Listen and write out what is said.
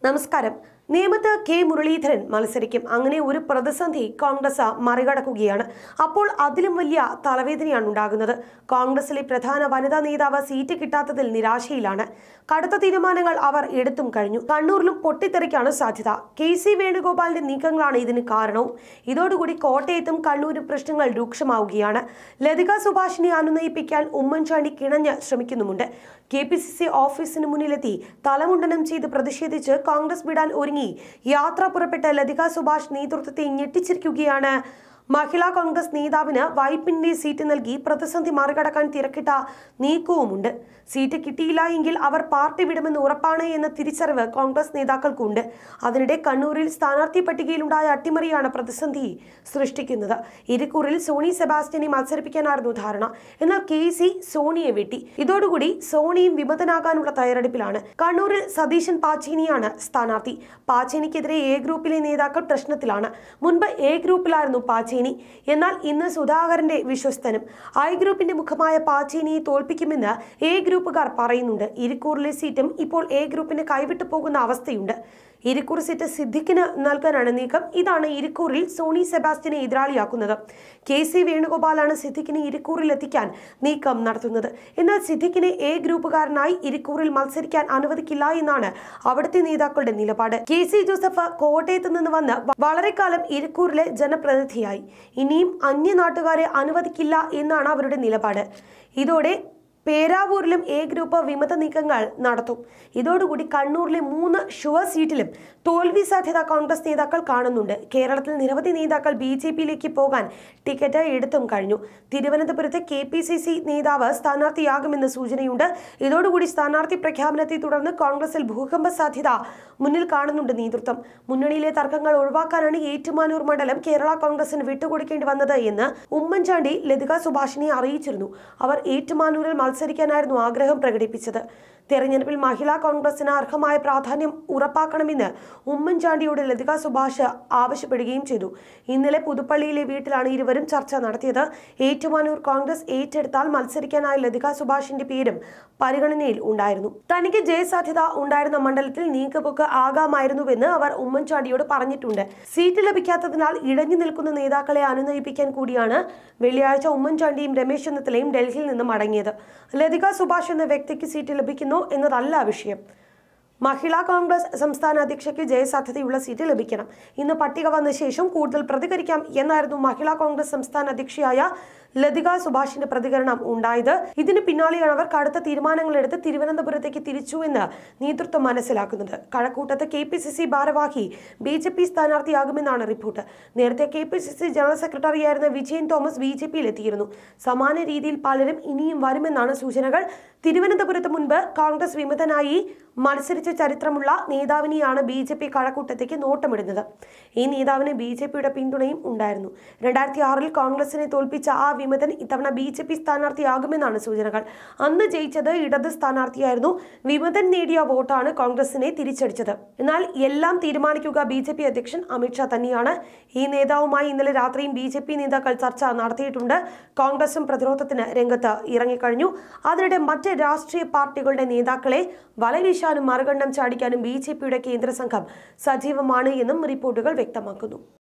നമസ്കാരം നേമത്ത് കെ മുരളീധരൻ മത്സരിക്കും അങ്ങനെ ഒരു പ്രതിസന്ധി കോൺഗ്രസ് മറികടക്കുകയാണ് അപ്പോൾ അതിലും വലിയ തലവേദനയാണ് ഉണ്ടാകുന്നത് കോൺഗ്രസിലെ പ്രധാന വനിതാ നേതാവ് സീറ്റ് കിട്ടാത്തതിൽ നിരാശയിലാണ് കടുത്ത തീരുമാനങ്ങൾ അവർ എടുത്തും കഴിഞ്ഞു കണ്ണൂരിലും പൊട്ടിത്തെറിക്കാണ് സാധ്യത കെ സി വേണുഗോപാലിന്റെ നീക്കങ്ങളാണ് ഇതിന് കാരണവും ഇതോടുകൂടി കോട്ടയത്തും കണ്ണൂരും പ്രശ്നങ്ങൾ രൂക്ഷമാവുകയാണ് ലതിക സുഭാഷിനെ അനുനയിപ്പിക്കാൻ ഉമ്മൻചാണ്ടി കിണഞ്ഞ് ശ്രമിക്കുന്നുമുണ്ട് കെ പി സി സി ഓഫീസിന് മുന്നിലെത്തി തലമുണ്ടനം ചെയ്ത് പ്രതിഷേധിച്ച് കോൺഗ്രസ് വിടാൻ ഒരുങ്ങി യാത്ര പുറപ്പെട്ട ലതിക സുഭാഷ് നേതൃത്വത്തെ ഞെട്ടിച്ചിരിക്കുകയാണ് മഹിളാ കോൺഗ്രസ് നേതാവിന് വൈപ്പിന്റെ സീറ്റ് നൽകി പ്രതിസന്ധി മറികടക്കാൻ തിരക്കിട്ട നീക്കവുമുണ്ട് സീറ്റ് കിട്ടിയില്ല എങ്കിൽ അവർ പാർട്ടി വിടുമെന്ന് ഉറപ്പാണ് എന്ന തിരിച്ചറിവ് കോൺഗ്രസ് നേതാക്കൾക്കുണ്ട് അതിനിടെ കണ്ണൂരിൽ സ്ഥാനാർത്ഥി പട്ടികയിലുണ്ടായ അട്ടിമറിയാണ് പ്രതിസന്ധി സൃഷ്ടിക്കുന്നത് ഇരിക്കൂറിൽ സോണി സെബാസ്റ്റ്യനെ മത്സരിപ്പിക്കാനായിരുന്നു ധാരണ എന്നാൽ കെ സി സോണിയെ വെട്ടി ഇതോടുകൂടി സോണിയും വിമതനാകാനുള്ള തയ്യാറെടുപ്പിലാണ് കണ്ണൂരിൽ സതീശൻ പാച്ചേനിയാണ് സ്ഥാനാർത്ഥി പാച്ചേനിക്കെതിരെ എ ഗ്രൂപ്പിലെ നേതാക്കൾ പ്രശ്നത്തിലാണ് മുൻപ് എ ഗ്രൂപ്പിലായിരുന്നു പാച്ചേനി എന്നാൽ ഇന്ന് സുധാകരന്റെ വിശ്വസ്തനും ഐ ഗ്രൂപ്പിന്റെ മുഖമായ പാച്ചേനിയെ തോൽപ്പിക്കുമെന്ന് എ ഗ്രൂപ്പുകാർ പറയുന്നുണ്ട് ഇരിക്കൂറിലെ സീറ്റും ഇപ്പോൾ എ ഗ്രൂപ്പിന് കൈവിട്ടു പോകുന്ന അവസ്ഥയുണ്ട് ഇരിക്കൂർ സീറ്റ് സിദ്ദിഖിന് നൽകാനാണ് നീക്കം ഇതാണ് ഇരിക്കൂറിൽ സോണി സെബാസ്റ്റ്യനെ എതിരാളിയാക്കുന്നത് കെ സി വേണുഗോപാലാണ് സിദ്ദിഖിനെ ഇരിക്കൂറിൽ എത്തിക്കാൻ നീക്കം നടത്തുന്നത് എന്നാൽ സിദ്ദിഖിനെ എ ഗ്രൂപ്പുകാരനായി ഇരിക്കൂറിൽ മത്സരിക്കാൻ അനുവദിക്കില്ല എന്നാണ് അവിടുത്തെ നേതാക്കളുടെ നിലപാട് കെ സി ജോസഫ് കോട്ടയത്ത് നിന്ന് വന്ന് വ- വളരെ കാലം ഇരിക്കൂറിലെ ജനപ്രതിനിധിയായി ഇനിയും അന്യ നാട്ടുകാരെ അനുവദിക്കില്ല എന്നാണ് അവരുടെ നിലപാട് ഇതോടെ പേരാവൂരിലും എ ഗ്രൂപ്പ് വിമത നീക്കങ്ങൾ നടത്തും ഇതോടുകൂടി കണ്ണൂരിലെ മൂന്ന് ഷുവർ സീറ്റിലും തോൽവി സാധ്യത കോൺഗ്രസ് നേതാക്കൾ കാണുന്നുണ്ട് കേരളത്തിൽ നിരവധി നേതാക്കൾ ബി ജെ പിയിലേക്ക് പോകാൻ ടിക്കറ്റ് എടുത്തും കഴിഞ്ഞു തിരുവനന്തപുരത്ത് കെ പി സി സി നേതാവ് സ്ഥാനാർത്ഥിയാകുമെന്ന് സൂചനയുണ്ട് ഇതോടുകൂടി സ്ഥാനാർത്ഥി പ്രഖ്യാപനത്തെ തുടർന്ന് കോൺഗ്രസിൽ ഭൂകമ്പ സാധ്യത മുന്നിൽ കാണുന്നുണ്ട് നേതൃത്വം മുന്നണിയിലെ തർക്കങ്ങൾ ഒഴിവാക്കാനാണ് ഏറ്റുമാനൂർ മണ്ഡലം കേരള കോൺഗ്രസിന് വിട്ടുകൊടുക്കേണ്ടി വന്നത് എന്ന് ഉമ്മൻചാണ്ടി ലതിക സുഭാഷിനെ അറിയിച്ചിരുന്നു അവർ ഏറ്റുമാനൂരിൽ മത്സരിക്കാനായിരുന്നു ആഗ്രഹം പ്രകടിപ്പിച്ചത് തെരഞ്ഞെടുപ്പിൽ മഹിളാ കോൺഗ്രസിന് അർഹമായ പ്രാധാന്യം ഉറപ്പാക്കണമെന്ന് ഉമ്മൻചാണ്ടിയോട് ലതിക സുഭാഷ് ആവശ്യപ്പെടുകയും ചെയ്തു ഇന്നലെ പുതുപ്പള്ളിയിലെ വീട്ടിലാണ് ഇരുവരും ചർച്ച നടത്തിയത് ഏറ്റുമാനൂർ കോൺഗ്രസ് ഏറ്റെടുത്താൽ മത്സരിക്കാനായ ലതിക സുഭാഷിന്റെ പേരും പരിഗണനയിൽ ഉണ്ടായിരുന്നു തനിക്ക് ജയസാധ്യത ഉണ്ടായിരുന്ന മണ്ഡലത്തിൽ നീക്കുപോക്ക് ആകാമായിരുന്നുവെന്ന് അവർ ഉമ്മൻചാണ്ടിയോട് പറഞ്ഞിട്ടുണ്ട് സീറ്റ് ലഭിക്കാത്തതിനാൽ ഇടഞ്ഞു നിൽക്കുന്ന നേതാക്കളെ അനുനയിപ്പിക്കാൻ കൂടിയാണ് വെള്ളിയാഴ്ച ഉമ്മൻചാണ്ടിയും രമേശ് ചെന്നിത്തലയും ഡൽഹിയിൽ നിന്ന് മടങ്ങിയത് ലതിക സുഭാഷ് എന്ന വ്യക്തിക്ക് സീറ്റ് ലഭിക്കുന്നു എന്നതല്ല വിഷയം മഹിളാ കോൺഗ്രസ് സംസ്ഥാന അധ്യക്ഷയ്ക്ക് ജയസാധ്യതയുള്ള സീറ്റ് ലഭിക്കണം ഇന്ന് പട്ടിക വന്ന ശേഷം കൂടുതൽ പ്രതികരിക്കാം എന്നായിരുന്നു മഹിളാ കോൺഗ്രസ് സംസ്ഥാന അധ്യക്ഷയായ ലതിക സുഭാഷിന്റെ പ്രതികരണം ഉണ്ടായത് ഇതിന് പിന്നാലെയാണ് അവർ കടുത്ത തീരുമാനങ്ങളെടുത്ത് തിരുവനന്തപുരത്തേക്ക് തിരിച്ചു എന്ന് നേതൃത്വം മനസ്സിലാക്കുന്നത് കഴക്കൂട്ടത്ത് കെ പി സി സി ഭാരവാഹി ബി ജെ പി സ്ഥാനാർത്ഥിയാകുമെന്നാണ് റിപ്പോർട്ട് നേരത്തെ K P C C general സെക്രട്ടറിയായിരുന്ന വിജയൻ തോമസ് ബി ജെ പിയിൽ എത്തിയിരുന്നു സമാന രീതിയിൽ പലരും ഇനിയും വരുമെന്നാണ് സൂചനകൾ തിരുവനന്തപുരത്ത് മുൻപ് കോൺഗ്രസ് വിമതനായി മത്സരിച്ച ചരിത്രമുള്ള നേതാവിനെയാണ് ബി ജെ പി കഴക്കൂട്ടത്തേക്ക് നോട്ടമിടുന്നത് ഈ നേതാവിന് ബി ജെ പിയുടെ പിന്തുണയും ഉണ്ടായിരുന്നു രണ്ടായിരത്തി ആറിൽ കോൺഗ്രസിനെ തോൽപ്പിച്ച ആ വിമതൻ ഇത്തവണ ബി ജെ പി സ്ഥാനാർത്ഥിയാകുമെന്നാണ് സൂചനകൾ അന്ന് ജയിച്ചത് ഇടത് സ്ഥാനാർത്ഥിയായിരുന്നു വിമതൻ നേടിയ വോട്ടാണ് കോൺഗ്രസിനെ തിരിച്ചടിച്ചത് എന്നാൽ എല്ലാം തീരുമാനിക്കുക ബി ജെ പി അധ്യക്ഷൻ അമിത്ഷാ തന്നെയാണ് ഈ നേതാവുമായി ഇന്നലെ രാത്രിയും ബി ജെ പി നേതാക്കൾ ചർച്ച നടത്തിയിട്ടുണ്ട് കോൺഗ്രസും പ്രതിരോധത്തിന് രംഗത്ത് ഇറങ്ങിക്കഴിഞ്ഞു അതിനിടെ മറ്റ് രാഷ്ട്രീയ പാർട്ടികളുടെ നേതാക്കളെ വലവീശാനും മറുകണ്ഠം ചാടിക്കാനും ബി ജെ പിയുടെ കേന്ദ്ര സംഘം സജീവമാണ് എന്നും റിപ്പോർട്ടുകൾ വ്യക്തമാക്കുന്നു